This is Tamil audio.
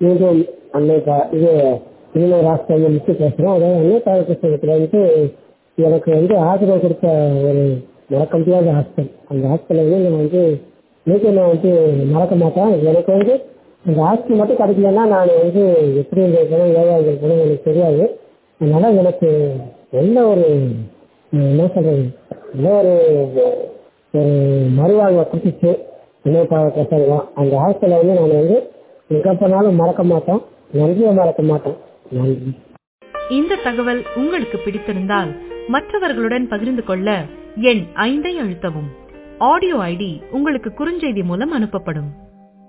மீண்டும் அன்னை பா- இது மீனவர் ஹாஸ்டல் முடிச்சு பேசுகிறோம் அதாவது அன்னை பாலகிருஷ்ணத்தில் வந்துட்டு எனக்கு வந்து ஆதரவு கொடுத்த ஒரு மறக்க முடியாத ஹாஸ்டல் அந்த ஹாஸ்டலில் வந்து நான் வந்து மீண்டும் நான் வந்து மறக்க மாட்டேன் எனக்கு வந்து அந்த ஹாஸ்டல் மட்டும் கிடைக்கலன்னா நான் வந்து எப்படி இருந்திருக்கணும் ஏதா இருந்திருக்கணும் எனக்கு தெரியாது அதனால எனக்கு நல்ல ஒரு அஹ், என்ன சொல்றது நல்ல ஒரு ஒரு மறுவாழ்வை கொடுத்துச்சு அன்னை பாலகிருஷ்ணன் தான் அந்த ஹாஸ்டலை வந்து நான் வந்து எங்கே போனாலும் மறக்க மாட்டேன் நன்றியை மறக்க மாட்டேன் நன்றி இந்த தகவல் உங்களுக்கு பிடித்திருந்தால் மற்றவர்களுடன் பகிர்ந்து கொள்ள எண் ஐந்தை அழுத்தவும் ஆடியோ ஐடி உங்களுக்கு குறுஞ்செய்தி மூலம் அனுப்பப்படும்